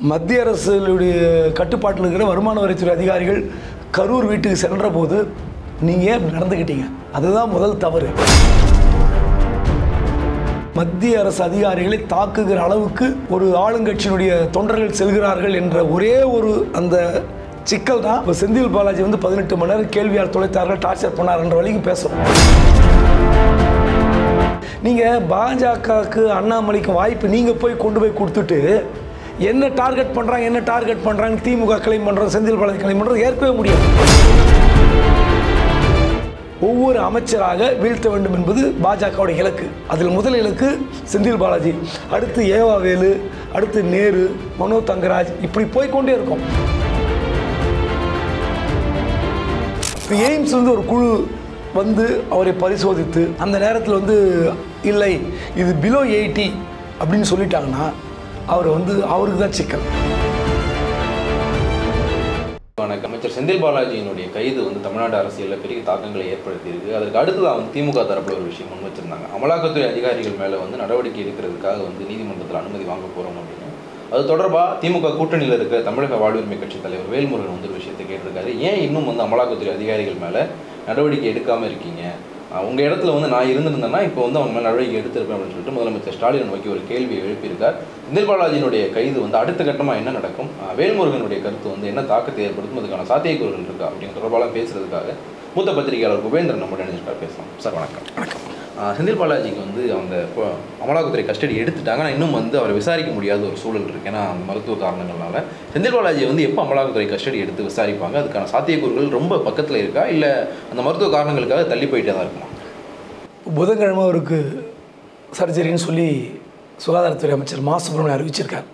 மத்திய அரசுடைய கட்டுப்பாட்டில் இருக்கிற வருமான வரித்துறை அதிகாரிகள் கரூர் வீட்டுக்கு சென்ற போது நீங்கள் ஏன் நடந்துக்கிட்டீங்க அதுதான் முதல் தவறு மத்திய அரசு அதிகாரிகளை தாக்குகிற அளவுக்கு ஒரு ஆளுங்கட்சியினுடைய தொண்டர்கள் செல்கிறார்கள் என்ற ஒரே ஒரு அந்த சிக்கல் தான் இப்போ செந்தில் பாலாஜி வந்து பதினெட்டு மணி நேரம் கேள்வியால் தொலைத்தார்கள் டார்ச்சர் பண்ணார் என்ற வரைக்கும் பேசுகிறோம் நீங்கள் பாஜகவுக்கு அண்ணாமலைக்கு வாய்ப்பு நீங்கள் போய் கொண்டு போய் கொடுத்துட்டு என்ன டார்கெட் பண்ணுறாங்க என்ன டார்கெட் பண்ணுறாங்க திமுக கிளைம் பண்ணுறோம் செந்தில் பாலாஜி கிளைம் பண்ணுறது ஏற்கவே முடியாது ஒவ்வொரு அமைச்சராக வீழ்த்த வேண்டும் என்பது பாஜகவுடைய இலக்கு அதில் முதல் இலக்கு செந்தில் பாலாஜி அடுத்து ஏவாவேலு அடுத்து நேரு மனோ தங்கராஜ் இப்படி போய்க்கொண்டே இருக்கும் இப்போ எய்ம்ஸ் வந்து ஒரு குழு வந்து அவரை பரிசோதித்து அந்த நேரத்தில் வந்து இல்லை இது பிலோ எயிட்டி அப்படின்னு சொல்லிட்டாங்கன்னா அவர் வந்து அவருக்கு தான் சிக்கல் வணக்கம் அமைச்சர் செந்தில் பாலாஜியினுடைய கைது வந்து தமிழ்நாடு அரசியலில் பெரிய தாக்கங்களை ஏற்படுத்தியிருக்கு அதற்கு அடுத்ததாக வந்து திமுக தரப்புல ஒரு விஷயம் முன் வச்சிருந்தாங்க அமலாக்கத்துறை அதிகாரிகள் மேலே வந்து நடவடிக்கை எடுக்கிறதுக்காக வந்து நீதிமன்றத்தில் அனுமதி வாங்க போகிறோம் அப்படின்னு அது தொடர்பாக திமுக கூட்டணியில் இருக்க தமிழக வாழ்வுரிமை கட்சி தலைவர் வேல்முருகன் வந்து ஒரு விஷயத்தை கேட்டிருக்காரு ஏன் இன்னும் வந்து அமலாக்கத்துறை அதிகாரிகள் மேலே நடவடிக்கை எடுக்காமல் இருக்கீங்க அஹ் உங்க இடத்துல வந்து நான் இருந்திருந்தேன்னா இப்போ வந்து அவங்க மேலே நடவடிக்கை எடுத்திருப்பேன் அப்படின்னு சொல்லிட்டு முதலமைச்சர் ஸ்டாலின் நோக்கி ஒரு கேள்வியை எழுப்பியிருக்கார் செந்தில் பாலாஜியினுடைய கைது வந்து அடுத்த கட்டமாக என்ன நடக்கும் அஹ் வேல்முருகனுடைய கருத்து வந்து என்ன தாக்கத்தை ஏற்படுத்தும் அதுக்கான சாத்தியக்கூறுகள் இருக்கா அப்படின்னு தொடர்பாக பேசுறதுக்காக மூத்த பத்திரிகையாளர் உபேந்திரன் நம்முடைய நினைச்சிருக்கார் பேசலாம் சார் வணக்கம் வணக்கம் செந்தில் பாலாஜிக்கு வந்து அந்த இப்போ அமலாக்கத்துறை கஸ்டடி எடுத்துட்டாங்க ஆனால் இன்னும் வந்து அவரை விசாரிக்க முடியாத ஒரு சூழல் இருக்கு ஏன்னா அந்த மருத்துவ காரணங்கள்னால செந்தில் பாலாஜியை வந்து எப்போ அமலாக்கத்துறை கஸ்டடி எடுத்து விசாரிப்பாங்க அதுக்கான சாத்தியக்கூறுகள் ரொம்ப பக்கத்தில் இருக்கா இல்லை அந்த மருத்துவ காரணங்களுக்காக தள்ளி போயிட்டே தான் இருக்குமா புதன்கிழமை அவருக்கு சர்ஜரின்னு சொல்லி சுகாதாரத்துறை அமைச்சர் மா சுப்பிரமணியம் அறிவிச்சிருக்கார்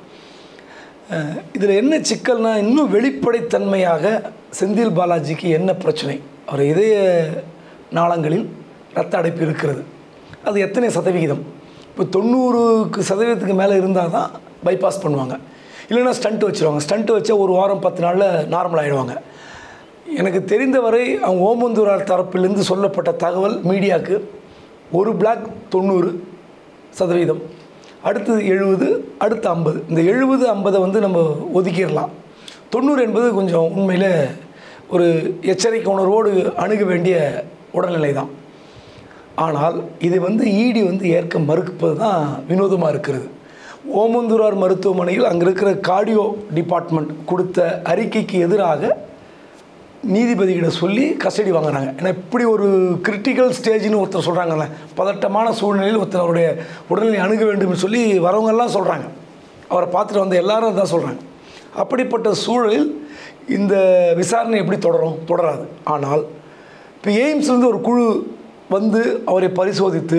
இதில் என்ன சிக்கல்னா இன்னும் வெளிப்படைத்தன்மையாக செந்தில் பாலாஜிக்கு என்ன பிரச்சனை அவர் இதய நாளங்களில் ரத்த அடைப்பு இருக்கிறது அது எத்தனை சதவிகிதம் இப்போ தொண்ணூறுக்கு சதவீதத்துக்கு மேலே இருந்தால் தான் பைபாஸ் பண்ணுவாங்க இல்லைன்னா ஸ்டண்ட் வச்சுருவாங்க ஸ்டண்ட் வச்சா ஒரு வாரம் பத்து நாளில் நார்மல் ஆகிடுவாங்க எனக்கு தெரிந்தவரை அவங்க ஓமந்தூரார் தரப்பிலிருந்து சொல்லப்பட்ட தகவல் மீடியாவுக்கு ஒரு பிளாக் தொண்ணூறு சதவீதம் அடுத்தது எழுபது அடுத்து ஐம்பது இந்த எழுபது ஐம்பதை வந்து நம்ம ஒதுக்கிடலாம் தொண்ணூறு என்பது கொஞ்சம் உண்மையில் ஒரு எச்சரிக்கை உணர்வோடு அணுக வேண்டிய உடல்நிலை தான் ஆனால் இதை வந்து ஈடி வந்து ஏற்க மறுப்பது தான் வினோதமாக இருக்கிறது ஓமந்தூரார் மருத்துவமனையில் அங்கே இருக்கிற கார்டியோ டிபார்ட்மெண்ட் கொடுத்த அறிக்கைக்கு எதிராக நீதிபதிகிட்ட சொல்லி கஸ்டடி வாங்குறாங்க ஏன்னா இப்படி ஒரு கிரிட்டிக்கல் ஸ்டேஜ்னு ஒருத்தர் சொல்கிறாங்கல்ல பதட்டமான சூழ்நிலையில் ஒருத்தர் அவருடைய உடல்நிலை அணுக வேண்டும்னு சொல்லி வரவங்கெல்லாம் சொல்கிறாங்க அவரை பார்த்துட்டு வந்த எல்லாரும் தான் சொல்கிறாங்க அப்படிப்பட்ட சூழலில் இந்த விசாரணை எப்படி தொடரும் தொடராது ஆனால் இப்போ எய்ம்ஸ்லேருந்து ஒரு குழு வந்து அவரை பரிசோதித்து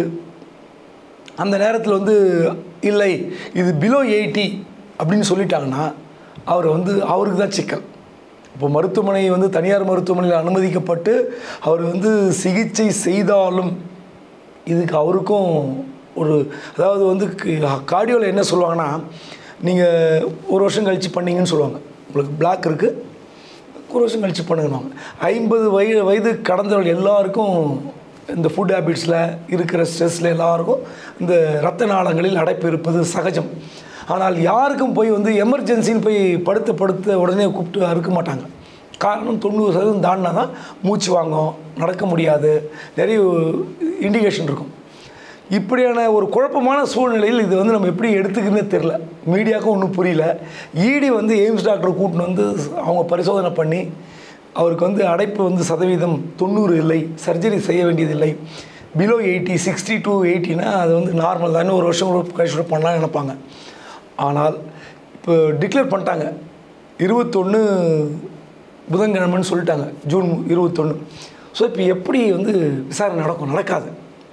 அந்த நேரத்தில் வந்து இல்லை இது பிலோ எயிட்டி அப்படின்னு சொல்லிட்டாங்கன்னா அவர் வந்து அவருக்கு தான் சிக்கல் இப்போ மருத்துவமனை வந்து தனியார் மருத்துவமனையில் அனுமதிக்கப்பட்டு அவர் வந்து சிகிச்சை செய்தாலும் இதுக்கு அவருக்கும் ஒரு அதாவது வந்து கார்டியோவில் என்ன சொல்லுவாங்கன்னா நீங்கள் ஒரு வருஷம் கழித்து பண்ணீங்கன்னு சொல்லுவாங்க உங்களுக்கு பிளாக் இருக்குது ஒரு வருஷம் கழித்து பண்ணுங்கன்னு ஐம்பது வயது வயது கடந்தவர்கள் எல்லாருக்கும் இந்த ஃபுட் ஹேபிட்ஸில் இருக்கிற ஸ்ட்ரெஸ்ஸில் எல்லாருக்கும் இந்த இரத்த நாளங்களில் அடைப்பு இருப்பது சகஜம் ஆனால் யாருக்கும் போய் வந்து எமர்ஜென்சின்னு போய் படுத்த படுத்த உடனே கூப்பிட்டு அறுக்க மாட்டாங்க காரணம் தொண்ணூறு சதவீதம் தாண்டினா தான் மூச்சு வாங்கும் நடக்க முடியாது நிறைய இண்டிகேஷன் இருக்கும் இப்படியான ஒரு குழப்பமான சூழ்நிலையில் இது வந்து நம்ம எப்படி எடுத்துக்கிறதே தெரில மீடியாவுக்கும் ஒன்றும் புரியல ஈடி வந்து எய்ம்ஸ் டாக்டர் கூட்டின்னு வந்து அவங்க பரிசோதனை பண்ணி அவருக்கு வந்து அடைப்பு வந்து சதவீதம் தொண்ணூறு இல்லை சர்ஜரி செய்ய வேண்டியதில்லை பிலோ எயிட்டி சிக்ஸ்டி டூ எயிட்டினா அது வந்து நார்மல் தான் ஒரு வருஷம் கூட கழிச்சு பண்ணலாம்னு நினைப்பாங்க ஆனால் இப்போ டிக்ளேர் பண்ணிட்டாங்க இருபத்தொன்று புதன்கிழமைன்னு சொல்லிட்டாங்க ஜூன் இருபத்தொன்று ஸோ இப்போ எப்படி வந்து விசாரணை நடக்கும் நடக்காது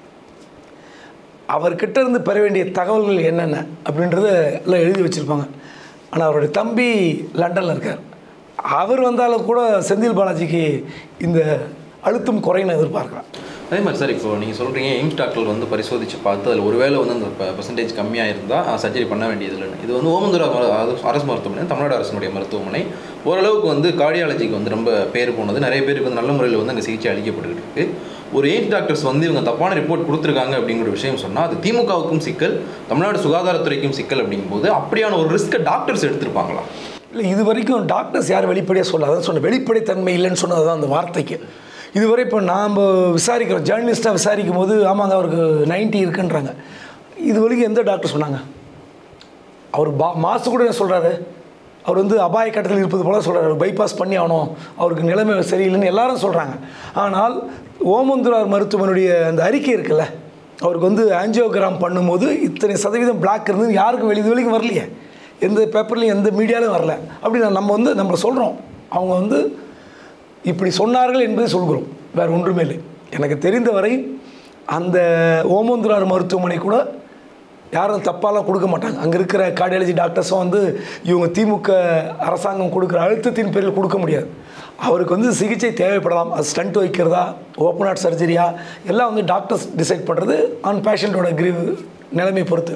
அவர்கிட்ட இருந்து பெற வேண்டிய தகவல்கள் என்னென்ன அப்படின்றத எல்லாம் எழுதி வச்சுருப்பாங்க ஆனால் அவருடைய தம்பி லண்டனில் இருக்கார் அவர் வந்தாலும் கூட செந்தில் பாலாஜிக்கு இந்த அழுத்தம் குறைன்னு எதிர்பார்க்கலாம் அதே மாதிரி சார் இப்போ நீங்கள் சொல்கிறீங்க எய்ம்ஸ் டாக்டர் வந்து பரிசோதித்து பார்த்து அதில் ஒருவேளை வந்து அந்த பர்சன்டேஜ் கம்மியாக இருந்தால் சர்ஜரி பண்ண வேண்டியது இல்லைன்னு இது வந்து ஓமந்தூரா மரு- அது- அரசு மருத்துவமனை தமிழ்நாடு அரசினுடைய மருத்துவமனை ஓரளவுக்கு வந்து கார்டியாலஜிக்கு வந்து ரொம்ப பேர் போனது நிறைய பேருக்கு வந்து நல்ல முறையில் வந்து அங்கே சிகிச்சை அளிக்கப்பட்டுக்கிட்டு இருக்கு ஒரு எய்ம்ஸ் டாக்டர்ஸ் வந்து இவங்க தப்பான ரிப்போர்ட் கொடுத்துருக்காங்க அப்படிங்கிற விஷயம் சொன்னால் அது திமுகவுக்கும் சிக்கல் தமிழ்நாடு சுகாதாரத்துறைக்கும் சிக்கல் அப்படிங்கும்போது அப்படியான ஒரு ரிஸ்க்கை டாக்டர்ஸ் எடுத்திருப்பாங்களா இல்லை இது வரைக்கும் டாக்டர்ஸ் யார் வெளிப்படையாக சொல்ல அதான் சொன்ன வெளிப்படைத்தன்மை இல்லைன்னு சொன்னது தான் அந்த வார்த்தைக்கு இதுவரை இப்போ நாம் விசாரிக்கிறோம் ஜேர்னலிஸ்ட்டாக விசாரிக்கும் போது ஆமாங்க அவருக்கு 90 இருக்குன்றாங்க இது வரைக்கும் எந்த டாக்டர் சொன்னாங்க அவர் பா மாசு கூட என்ன சொல்கிறாரு அவர் வந்து அபாய கட்டத்தில் இருப்பது போல சொல்கிறாரு பைபாஸ் பண்ணி ஆகணும் அவருக்கு நிலைமை சரியில்லைன்னு எல்லாரும் சொல்கிறாங்க ஆனால் ஓமந்துரார் மருத்துவமனுடைய அந்த அறிக்கை இருக்குல்ல அவருக்கு வந்து ஆஞ்சியோகிராம் பண்ணும்போது இத்தனை சதவீதம் பிளாக் இருந்து யாருக்கும் வெளி இது வரைக்கும் வரலையே எந்த பேப்பர்லையும் எந்த மீடியாலையும் வரல அப்படி நான் நம்ம வந்து நம்ம சொல்கிறோம் அவங்க வந்து இப்படி சொன்னார்கள் என்பதை சொல்கிறோம் வேறு ஒன்றுமே இல்லை எனக்கு தெரிந்தவரை அந்த ஓமந்துரார் மருத்துவமனை கூட யாரும் தப்பாலாம் கொடுக்க மாட்டாங்க அங்கே இருக்கிற கார்டியாலஜி டாக்டர்ஸும் வந்து இவங்க திமுக அரசாங்கம் கொடுக்குற அழுத்தத்தின் பேரில் கொடுக்க முடியாது அவருக்கு வந்து சிகிச்சை தேவைப்படலாம் அது ஸ்டண்ட் வைக்கிறதா ஓப்பன் ஹார்ட் சர்ஜரியா எல்லாம் வந்து டாக்டர்ஸ் டிசைட் பண்ணுறது ஆன் பேஷண்ட்டோட கிரீவ் நிலைமை பொறுத்து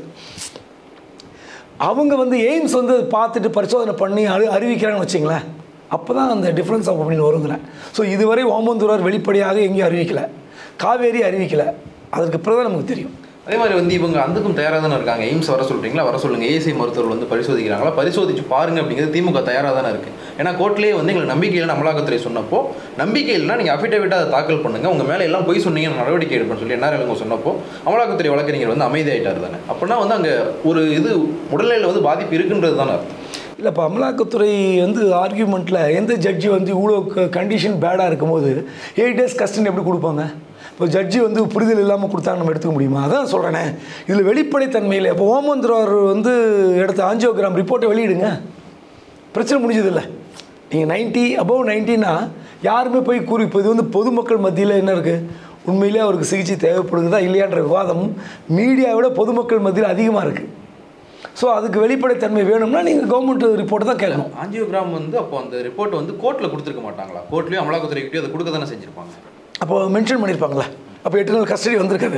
அவங்க வந்து எய்ம்ஸ் வந்து பார்த்துட்டு பரிசோதனை பண்ணி அறி அறிவிக்கிறாங்கன்னு வச்சிங்களேன் அப்போ தான் அந்த டிஃப்ரென்ஸ் ஆஃப் அப்படின்னு வருங்கிறேன் ஸோ இதுவரை ஓமந்தூரார் வெளிப்படையாக எங்கேயும் அறிவிக்கலை காவேரி அறிவிக்கலை அதற்கு பிறகு தான் நமக்கு தெரியும் அதே மாதிரி வந்து இவங்க அதுக்கும் தயாராக தானே இருக்காங்க எய்ம்ஸ் வர சொல்கிறீங்களா வர சொல்லுங்க ஏசி மருத்துவர் வந்து பரிசோதிக்கிறாங்களா பரிசோதிச்சு பாருங்க அப்படிங்கிறது திமுக தயாராக தானே இருக்கு ஏன்னா கோர்ட்லேயே வந்து எங்களுக்கு நம்பிக்கை இல்லைன்னு அமலாக்கத்துறை சொன்னப்போ நம்பிக்கை இல்லைன்னா நீங்கள் அஃபிடேவிட்டாக அதை தாக்கல் பண்ணுங்க உங்க மேலே எல்லாம் போய் சொன்னீங்க நடவடிக்கை எடுப்பேன்னு சொல்லி என்ன இவங்க சொன்னப்போ அமலாக்கத்துறை வழக்கறிஞர் வந்து அமைதியாயிட்டார் தானே அப்படின்னா வந்து அங்கே ஒரு இது உடல்நிலையில் வந்து பாதிப்பு இருக்குன்றது தானே அர்த்தம் இல்லை இப்போ அமலாக்கத்துறை வந்து ஆர்கியூமெண்ட்டில் எந்த ஜட்ஜி வந்து இவ்வளோ கண்டிஷன் பேடாக இருக்கும்போது எயிட் டேஸ் கஸ்டடி எப்படி கொடுப்பாங்க இப்போ ஜட்ஜி வந்து புரிதல் இல்லாமல் கொடுத்தாங்க நம்ம எடுத்துக்க முடியுமா அதான் சொல்கிறேனே இதில் வெளிப்படைத்தன்மையில் இப்போ ஓமந்திரவர் வந்து எடுத்த ஆஞ்சியோகிராம் ரிப்போர்ட்டை வெளியிடுங்க பிரச்சனை முடிஞ்சதில்லை நீங்கள் நைன்ட்டி அபவ் நைன்ட்டினா யாருமே போய் கூறி இப்போ இது வந்து பொதுமக்கள் மத்தியில் என்ன இருக்குது உண்மையிலே அவருக்கு சிகிச்சை தேவைப்படுகிறதா இல்லையான்ற விவாதம் மீடியாவை விட பொதுமக்கள் மத்தியில் அதிகமாக இருக்குது ஸோ அதுக்கு வெளிப்படைத்தன்மை வேணும்னா நீங்கள் கவர்மெண்ட் ரிப்போர்ட் தான் கேட்கணும் ஆஞ்சியோகிராம் வந்து அப்போ அந்த ரிப்போர்ட் வந்து கோர்ட்டில் கொடுத்துருக்க மாட்டாங்களா கோர்ட்லேயும் அமலாக்கத்துறைக்கிட்டே அதை கொடுக்க தானே செஞ்சிருப்பாங்க அப்போ மென்ஷன் பண்ணியிருப்பாங்களா அப்போ எட்டு நாள் கஸ்டடி வந்திருக்காது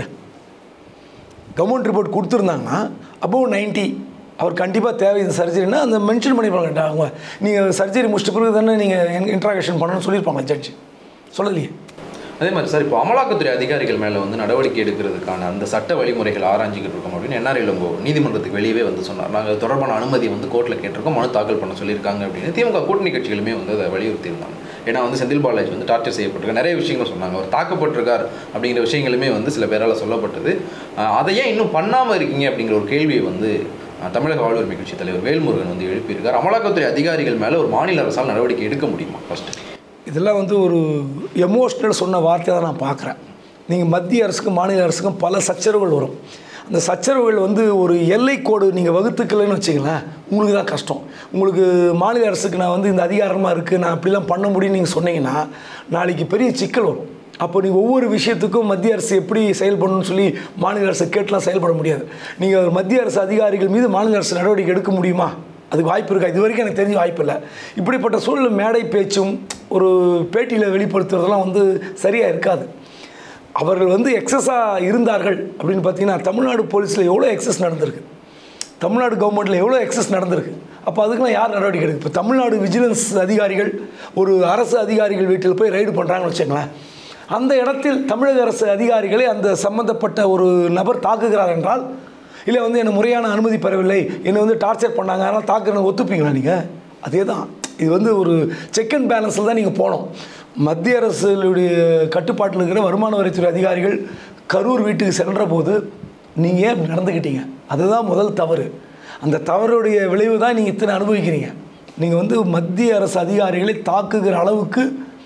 கவர்மெண்ட் ரிப்போர்ட் கொடுத்துருந்தாங்கன்னா அப்போ நைன்ட்டி அவர் கண்டிப்பாக தேவை இந்த சர்ஜரினா அந்த மென்ஷன் பண்ணியிருப்பாங்க அவங்க நீங்கள் சர்ஜரி முடிச்சிட்ட பிறகு தானே நீங்கள் இன்ட்ராகேஷன் பண்ணணும்னு சொல்லியிருப்பாங்க ஜட்ஜ் சொல்லலையே அதே மாதிரி சார் இப்போ அமலாக்கத்துறை அதிகாரிகள் மேலே வந்து நடவடிக்கை எடுக்கிறதுக்கான அந்த சட்ட வழிமுறைகள் ஆராய்ஞ்சிக்கிட்டு இருக்கோம் அப்படின்னு என்ஆர் இளங்கோ நீதிமன்றத்துக்கு வெளியவே வந்து சொன்னார் நாங்கள் அது தொடர்பான அனுமதி வந்து கோர்ட்டில் கேட்டிருக்கோம் மனு தாக்கல் பண்ண சொல்லியிருக்காங்க அப்படின்னு திமுக கூட்டணி கட்சிகளுமே வந்து அதை வலியுறுத்தி இருந்தாங்க ஏன்னா வந்து செந்தில் பாலாஜி வந்து டார்ச்சர் செய்யப்பட்டிருக்கார் நிறைய விஷயங்கள் சொன்னாங்க அவர் தாக்கப்பட்டிருக்கார் அப்படிங்கிற விஷயங்களுமே வந்து சில பேரால் சொல்லப்பட்டது அஹ் அதை ஏன் இன்னும் பண்ணாமல் இருக்கீங்க அப்படிங்கிற ஒரு கேள்வியை வந்து அஹ், தமிழக வாழ்வுரிமை கட்சி தலைவர் வேல்முருகன் வந்து எழுப்பியிருக்கார் அமலாக்கத்துறை அதிகாரிகள் மேலே ஒரு மாநில அரசால் நடவடிக்கை எடுக்க முடியுமா ஃபர்ஸ்ட் இதெல்லாம் வந்து ஒரு எமோஷ்னல் சொன்ன வார்த்தையை தான் நான் பார்க்குறேன் நீங்கள் மத்திய அரசுக்கும் மாநில அரசுக்கும் பல சச்சரவுகள் வரும் அந்த சச்சரவுகள் வந்து ஒரு எல்லைக்கோடு நீங்கள் வகுத்துக்கலைன்னு வச்சிங்களேன் உங்களுக்கு தான் கஷ்டம் உங்களுக்கு மாநில அரசுக்கு நான் வந்து இந்த அதிகாரமாக இருக்குது நான் அப்படிலாம் பண்ண முடியும்னு நீங்கள் சொன்னீங்கன்னா நாளைக்கு பெரிய சிக்கல் வரும் அப்போ நீங்கள் ஒவ்வொரு விஷயத்துக்கும் மத்திய அரசு எப்படி செயல்படணும்னு சொல்லி மாநில அரசு கேட்டுலாம் செயல்பட முடியாது நீங்கள் மத்திய அரசு அதிகாரிகள் மீது மாநில அரசு நடவடிக்கை எடுக்க முடியுமா அதுக்கு வாய்ப்பு இருக்கா இது வரைக்கும் எனக்கு தெரிஞ்ச வாய்ப்பு இல்லை இப்படிப்பட்ட சூழ்நிலை மேடை பேச்சும் ஒரு பேட்டியில் வெளிப்படுத்துறதெல்லாம் வந்து சரியாக இருக்காது அவர்கள் வந்து எக்ஸஸாக இருந்தார்கள் அப்படின்னு பார்த்தீங்கன்னா தமிழ்நாடு போலீஸில் எவ்வளோ எக்ஸஸ் நடந்திருக்கு தமிழ்நாடு கவர்மெண்ட்டில் எவ்வளோ எக்ஸஸ் நடந்திருக்கு அப்போ அதுக்கெல்லாம் யார் நடவடிக்கை எடுக்கு இப்போ தமிழ்நாடு விஜிலன்ஸ் அதிகாரிகள் ஒரு அரசு அதிகாரிகள் வீட்டில் போய் ரைடு பண்ணுறாங்கன்னு வச்சுங்களேன் அந்த இடத்தில் தமிழக அரசு அதிகாரிகளை அந்த சம்பந்தப்பட்ட ஒரு நபர் தாக்குகிறார் என்றால் இல்லை வந்து என்னை முறையான அனுமதி பெறவில்லை என்னை வந்து டார்ச்சர் பண்ணாங்க அதனால் தாக்குறேன்னு ஒத்துப்பீங்களா நீங்கள் அதே தான் இது வந்து ஒரு செக் அண்ட் பேலன்ஸில் தான் நீங்கள் போகணும் மத்திய அரசுடைய கட்டுப்பாட்டில் இருக்கிற வருமான வரித்துறை அதிகாரிகள் கரூர் வீட்டுக்கு சென்ற போது நீங்கள் ஏன் இப்படி நடந்துக்கிட்டீங்க அதுதான் முதல் தவறு அந்த தவறுடைய விளைவு தான் நீங்கள் இத்தனை அனுபவிக்கிறீங்க நீங்கள் வந்து மத்திய அரசு அதிகாரிகளை தாக்குகிற அளவுக்கு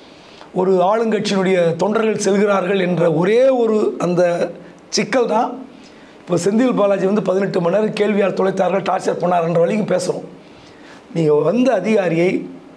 ஒரு ஆளுங்கட்சியினுடைய தொண்டர்கள் செல்கிறார்கள் என்ற ஒரே ஒரு அந்த சிக்கல் தான் இப்போ செந்தில் பாலாஜி வந்து பதினெட்டு மணி நேரம் கேள்வியால் தொலைத்தார்கள் டார்ச்சர் பண்ணார்ன்ற வரைக்கும் பேசுகிறோம் நீங்கள் வந்த அதிகாரியை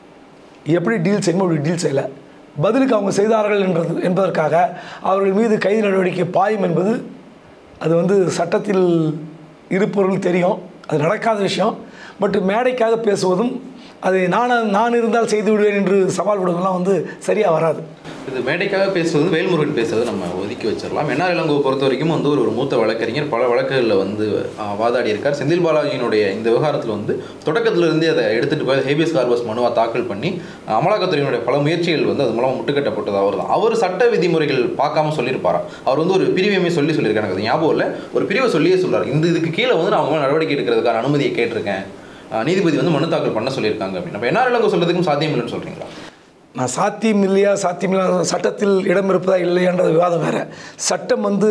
எப்படி டீல் செய்யணுமோ அப்படி டீல் செய்யலை பதிலுக்கு அவங்க செய்தார்கள் என்றது என்பதற்காக அவர்கள் மீது கைது நடவடிக்கை பாயும் என்பது அது வந்து சட்டத்தில் இருப்பவர்கள் தெரியும் அது நடக்காத விஷயம் பட் மேடைக்காக பேசுவதும் அது நான் நான் இருந்தால் செய்து விடுவேன் என்று சவால் விடுவதெல்லாம் வந்து சரியாக வராது இது மேடைக்காக பேசுறது வேல்முருகன் பேசுறது நம்ம ஒதுக்கி வச்சிடலாம் என்ஆர் இளங்கோவை பொறுத்த வரைக்கும் வந்து ஒரு ஒரு மூத்த வழக்கறிஞர் பல வழக்குகளில் வந்து ஆஹ், வாதாடி இருக்கார் செந்தில் பாலாஜியினுடைய இந்த விவகாரத்தில் வந்து தொடக்கத்துல இருந்தே அதை எடுத்துட்டு போய் ஹேபியஸ் கார்பஸ் மனுவா தாக்கல் பண்ணி ஆஹ், அமலாக்கத்துறையினுடைய பல முயற்சிகள் வந்து அது மூலமாக முட்டுக்கட்டப்பட்டது அவர் தான் அவர் சட்ட விதிமுறைகள் பார்க்காம சொல்லியிருப்பாரா அவர் வந்து ஒரு பிரிவையுமே சொல்லி சொல்லியிருக்காரு எனக்கு அது ஞாபகம் இல்லை ஒரு பிரிவை சொல்லியே சொல்றாரு இந்த இதுக்கு கீழே வந்து நான் அவங்க மேல நடவடிக்கை எடுக்கிறதுக்கான அனுமதியை கேட்டிருக்கேன் ஆஹ், நீதிபதி வந்து மனு தாக்கல் பண்ண சொல்லியிருக்காங்க அப்படின்னு அப்போ என்ஆர் இளங்கோ சொல்றதுக்கும் சாத்தியம் இல்லைன்னு சொல்றீங்களா நான் சாத்தியம் இல்லையா சாத்தியம் இல்லையா சட்டத்தில் இடம் இருப்பதா இல்லையான்ற விவாதம் வேறு சட்டம் வந்து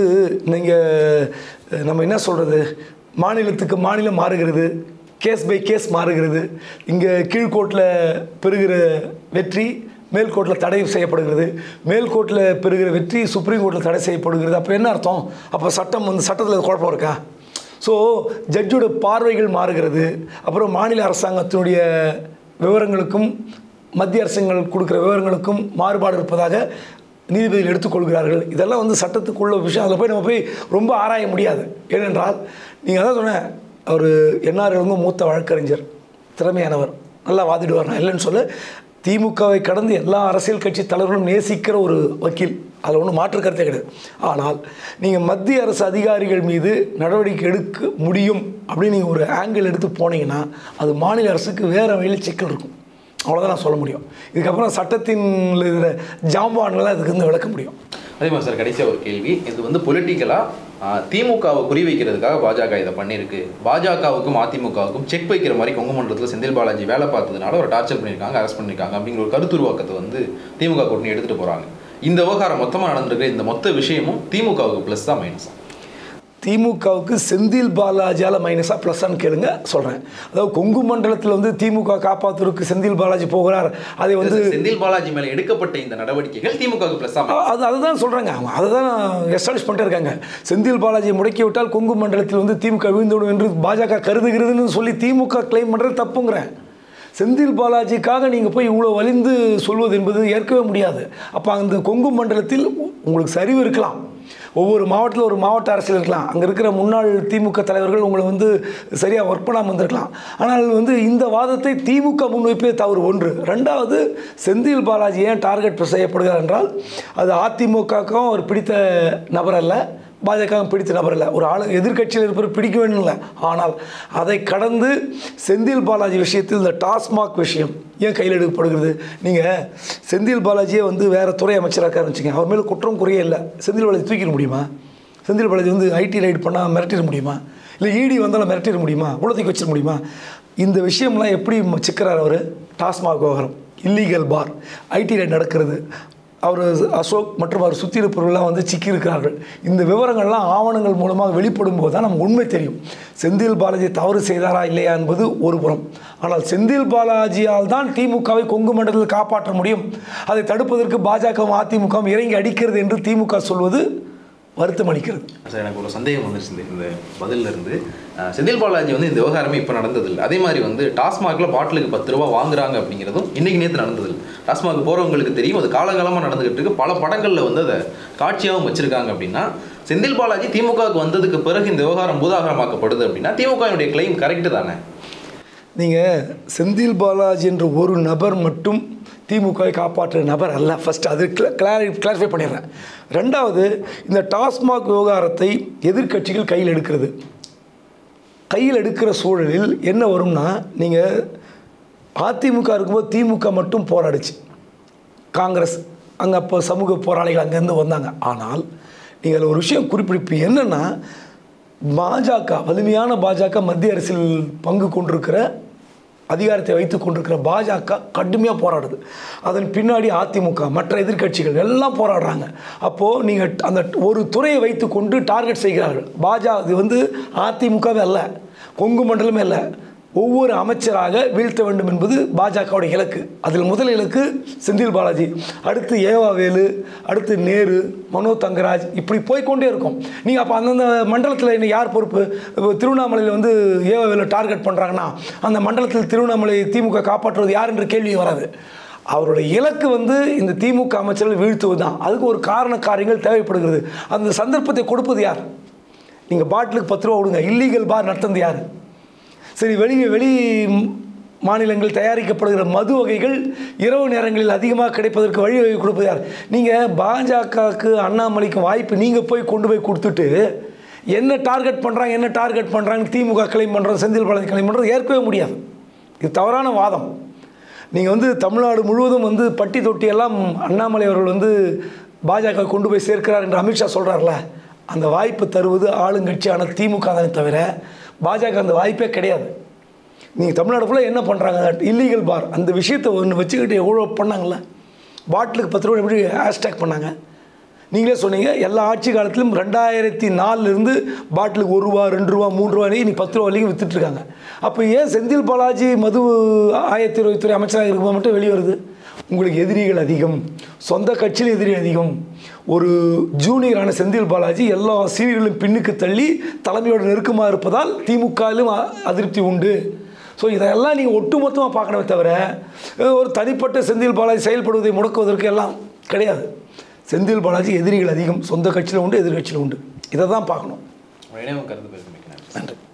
நீங்கள் நம்ம என்ன சொல்கிறது மாநிலத்துக்கு மாநிலம் மாறுகிறது கேஸ் பை கேஸ் மாறுகிறது இங்கே கீழ்கோர்ட்டில் பெறுகிற வெற்றி மேல்கோர்ட்டில் தடை செய்யப்படுகிறது மேல்கோர்ட்டில் பெறுகிற வெற்றி சுப்ரீம் கோர்ட்டில் தடை செய்யப்படுகிறது அப்போ என்ன அர்த்தம் அப்போ சட்டம் வந்து சட்டத்தில் குழப்பம் இருக்கா ஸோ ஜட்ஜோட பார்வைகள் மாறுகிறது அப்புறம் மாநில அரசாங்கத்தினுடைய விவரங்களுக்கும் மத்திய அரசாங்கம் கொடுக்குற விவரங்களுக்கும் மாறுபாடு இருப்பதாக நீதிபதிகள் எடுத்துக்கொள்கிறார்கள் இதெல்லாம் வந்து சட்டத்துக்குள்ள விஷயம் அதில் போய் நம்ம போய் ரொம்ப ஆராய முடியாது ஏனென்றால் நீங்கள் அதான் சொன்னேன் அவர் என்ஆர் இளங்கோ மூத்த வழக்கறிஞர் திறமையானவர் நல்லா வாதிடுவார் நான் இல்லைன்னு சொல்ல திமுகவை கடந்து எல்லா அரசியல் கட்சி தலைவர்களும் நேசிக்கிற ஒரு வக்கீல் அதில் ஒன்றும் மாற்று கருத்தே கிடையாது ஆனால் நீங்கள் மத்திய அரசு அதிகாரிகள் மீது நடவடிக்கை எடுக்க முடியும் அப்படின்னு நீங்கள் ஒரு ஆங்கிள் எடுத்து போனீங்கன்னா அது மாநில அரசுக்கு வேறு வழியில் சிக்கல் இருக்கும் அவ்வளோதான் நான் சொல்ல முடியும் இதுக்கப்புறம் சட்டத்தின் இருக்கிற ஜாம்பான்களாம் இதுக்கு வந்து விளக்க முடியும் அதே மாதிரி சார் கடைசியாக ஒரு கேள்வி இது வந்து பொலிட்டிக்கலாக திமுகவை குறி வைக்கிறதுக்காக பாஜக இதை பண்ணியிருக்கு பாஜகவுக்கும் அதிமுகவுக்கும் செக் வைக்கிற மாதிரி கொங்கு மண்டலத்தில் செந்தில் பாலாஜி வேலை பார்த்ததுனால ஒரு டார்ச்சர் பண்ணியிருக்காங்க அரெஸ்ட் பண்ணியிருக்காங்க அப்படிங்கிற ஒரு கருத்துருவாக்கத்தை வந்து திமுக கூட்டணி எடுத்துகிட்டு போகிறாங்க இந்த விவகாரம் மொத்தமாக நடந்திருக்கிற இந்த மொத்த விஷயமும் திமுகவுக்கு ப்ளஸ் தான் மைனஸ் திமுகவுக்கு செந்தில் பாலாஜியால் மைனஸாக ப்ளஸ்ஸான்னு கேளுங்க சொல்கிறேன் அதாவது கொங்கு மண்டலத்தில் வந்து திமுக காப்பாற்றுறதுக்கு செந்தில் பாலாஜி போகிறார் அதை வந்து செந்தில் பாலாஜி மேலே எடுக்கப்பட்ட இந்த நடவடிக்கைகள் திமுகவுக்கு ப்ளஸ் தான் அ- அது அதுதான் சொல்கிறாங்க அவங்க அதை தான் எஸ்டாலிஷ் பண்ணிட்டு இருக்காங்க செந்தில் பாலாஜியை முடக்கி விட்டால் கொங்கு மண்டலத்தில் வந்து திமுக வீழ்ந்துவிடும் என்று பாஜக கருதுகிறதுன்னு சொல்லி திமுக கிளைம் பண்ணுறது தப்புங்கிறேன் செந்தில் பாலாஜிக்காக நீங்கள் போய் இவ்வளோ வலிந்து சொல்வது என்பது ஏற்கவே முடியாது அப்போ அந்த கொங்கு மண்டலத்தில் உ- உங்களுக்கு சரிவு இருக்கலாம் ஒவ்வொரு மாவட்டத்தில் ஒரு மாவட்ட அரசியல் இருக்கலாம் அங்கே இருக்கிற முன்னாள் திமுக தலைவர்கள் உங்களை வந்து சரியாக ஒர்க் பண்ணாமல் வந்திருக்கலாம் ஆனால் வந்து இந்த வாதத்தை திமுக முன்வைப்பே தவறு ஒன்று ரெண்டாவது செந்தில் பாலாஜி ஏன் டார்கெட் செய்யப்படுகிறார் என்றால் அது அதிமுகவுக்கும் அவர் பிடித்த நபர் அல்ல பாஜக பிடித்த நபர் இல்லை ஒரு ஆளு எதிர்க்கட்சியில் இருப்பவர் பிடிக்க வேண்டும் இல்லை ஆனால் அதை கடந்து செந்தில் பாலாஜி விஷயத்தில் இந்த டாஸ்மாக் விஷயம் ஏன் கையில் எடுக்கப்படுகிறது நீங்கள் செந்தில் பாலாஜியே வந்து வேறு துறை அமைச்சராக இருக்காருன்னு வச்சுங்க அவர் மேலே குற்றம் குறையே இல்லை செந்தில் பாலாஜி தூக்கிட முடியுமா செந்தில் பாலாஜி வந்து ஐடி ரைட் பண்ணால் மிரட்டிட முடியுமா இல்லை இடி வந்தாலும் மிரட்டிட முடியுமா உலகத்துக்கு வச்சிட முடியுமா இந்த விஷயம்லாம் எப்படி சிக்கிறார் அவர் டாஸ்மாக் விவகாரம் இல்லீகல் பார் ஐடி ரைட் நடக்கிறது அவர் அசோக் மற்றும் அவர் சுற்றி இருப்பவர்கள்லாம் வந்து சிக்கியிருக்கிறார்கள் இந்த விவரங்கள்லாம் ஆவணங்கள் மூலமாக வெளிப்படும் போது தான் நமக்கு உண்மை தெரியும் செந்தில் பாலாஜி தவறு செய்தாரா இல்லையா என்பது ஒரு புறம் ஆனால் செந்தில் பாலாஜியால் தான் திமுகவை கொங்கு மண்டலத்தில் காப்பாற்ற முடியும் அதை தடுப்பதற்கு பாஜகவும் அதிமுகவும் இறங்கி அடிக்கிறது என்று திமுக சொல்வது வருத்தம் அளிக்கிறது சார் எனக்கு ஒரு சந்தேகம் வந்துருச்சு இந்த- இந்த பதில்ல இருந்து அஹ், செந்தில் பாலாஜி வந்து இந்த விவகாரமே இப்போ நடந்ததில்லை அதே மாதிரி வந்து டாஸ்மாக்ல பாட்டிலுக்கு பத்து ரூபா வாங்குறாங்க அப்படிங்கிறதும் இன்னைக்கு நேற்று நடந்ததில்லை டாஸ்மாக் போறவங்களுக்கு தெரியும் அது காலகாலமாக நடந்துகிட்டு இருக்கு பல படங்களில் வந்து அதை காட்சியாகவும் வச்சிருக்காங்க அப்படின்னா செந்தில் பாலாஜி திமுகவுக்கு வந்ததுக்கு பிறகு இந்த விவகாரம் பூதாகரமாக்கப்படுது அப்படின்னா திமுகவினுடைய கிளைம் கரெக்டு தானே நீங்கள் செந்தில் பாலாஜி என்ற ஒரு நபர் மட்டும் திமுகவை காப்பாற்றுற நபர் அல்ல ஃபர்ஸ்ட் அது கிளாரி கிளாரிஃபை பண்ணிடுறேன் ரெண்டாவது இந்த டாஸ்மாக் விவகாரத்தை எதிர்க்கட்சிகள் கையில் எடுக்கிறது கையில் எடுக்கிற சூழலில் என்ன வரும்னா நீங்கள் அதிமுக இருக்கும்போது திமுக மட்டும் போராடுச்சு காங்கிரஸ் அங்கே அப்போ சமூக போராளிகள் அங்கேருந்து வந்தாங்க ஆனால் நீங்கள் ஒரு விஷயம் குறிப்பிடிப்பு என்னென்னா பாஜக வலிமையான பாஜக மத்திய அரசில் பங்கு கொண்டிருக்கிற அதிகாரத்தை வைத்து கொண்டிருக்கிற பாஜக கடுமையாக போராடுது அதன் பின்னாடி அதிமுக மற்ற எதிர்க்கட்சிகள் எல்லாம் போராடுறாங்க அப்போது நீங்கள் அந்த ஒரு துறையை வைத்து கொண்டு டார்கெட் செய்கிறார்கள் பாஜக இது வந்து அதிமுகவே அல்ல கொங்கு மண்டலமே அல்ல ஒவ்வொரு அமைச்சராக வீழ்த்த வேண்டும் என்பது பாஜகவுடைய இலக்கு அதில் முதல் இலக்கு செந்தில் பாலாஜி அடுத்து ஏவாவேலு அடுத்து நேரு மனோ தங்கராஜ் இப்படி போய்க்கொண்டே இருக்கும் நீங்கள் அப்போ அந்தந்த மண்டலத்தில் இன்னும் யார் பொறுப்பு இப்போ திருவண்ணாமலையில் வந்து ஏவாவேலு டார்கெட் பண்ணுறாங்கன்னா அந்த மண்டலத்தில் திருவண்ணாமலை திமுக காப்பாற்றுவது யார் என்ற கேள்வி வராது அவருடைய இலக்கு வந்து இந்த திமுக அமைச்சர்கள் வீழ்த்துவது தான் அதுக்கு ஒரு காரண காரியங்கள் தேவைப்படுகிறது அந்த சந்தர்ப்பத்தை கொடுப்பது யார் நீங்கள் பாட்டிலுக்கு பத்து ரூபா விடுங்க இல்லீகல் பார் நடத்துனது யார் சரி வெளியே வெளி மாநிலங்களில் தயாரிக்கப்படுகிற மது வகைகள் இரவு நேரங்களில் அதிகமாக கிடைப்பதற்கு வழிவகை கொடுப்பது யார் நீங்கள் பாஜகவுக்கு அண்ணாமலைக்கு வாய்ப்பு நீங்கள் போய் கொண்டு போய் கொடுத்துட்டு என்ன டார்கெட் பண்ணுறாங்க என்ன டார்கெட் பண்ணுறாங்க திமுக கிளைம் பண்ணுறது செந்தில் பாலாஜி கிளைம் பண்ணுறது ஏற்கவே முடியாது இது தவறான வாதம் நீங்கள் வந்து தமிழ்நாடு முழுவதும் வந்து பட்டி தொட்டி எல்லாம் அண்ணாமலை அவர்கள் வந்து பாஜக கொண்டு போய் சேர்க்கிறார் என்று அமித்ஷா சொல்கிறார்ல அந்த வாய்ப்பு தருவது ஆளுங்கட்சியான திமுக தானே தவிர பாஜக அந்த வாய்ப்பே கிடையாது நீங்கள் தமிழ்நாடு ஃபுல்லாக என்ன பண்ணுறாங்க இல்லீகல் பார் அந்த விஷயத்தை ஒன்று வச்சுக்கிட்டு எவ்வளோ பண்ணாங்கல்ல பாட்டிலுக்கு பத்து ரூபா எப்படி ஹேஷ்டேக் பண்ணாங்க நீங்களே சொன்னீங்க எல்லா ஆட்சி காலத்திலும் ரெண்டாயிரத்தி நாலுலேருந்து பாட்டிலுக்கு ஒரு ரூபா ரெண்டு ரூபா மூணு ரூபா நீ பத்து ரூபா வரைக்கும் வித்துட்ருக்காங்க அப்போ ஏன் செந்தில் பாலாஜி மது ஆயத்திருவத்துறை அமைச்சராக இருக்கும்போது மட்டும் வெளியே வருது உங்களுக்கு எதிரிகள் அதிகம் சொந்த கட்சியில் எதிரி அதிகம் ஒரு ஜூனியரான செந்தில் பாலாஜி எல்லா சீனியர்களும் பின்னுக்கு தள்ளி தலைமையோட நெருக்கமாக இருப்பதால் திமுகவிலும் அ- அதிருப்தி உண்டு ஸோ இதெல்லாம் நீங்கள் ஒட்டுமொத்தமாக பார்க்கணுமே தவிர அஹ், ஒரு தனிப்பட்ட செந்தில் பாலாஜி செயல்படுவதை முடக்குவதற்கு எல்லாம் கிடையாது செந்தில் பாலாஜி எதிரிகள் அதிகம் சொந்த கட்சியில் உண்டு எதிர்கட்சியில் உண்டு இதை தான் பார்க்கணும் இணைவு கருத்து பேசும் மிக்க நன்றி நன்றி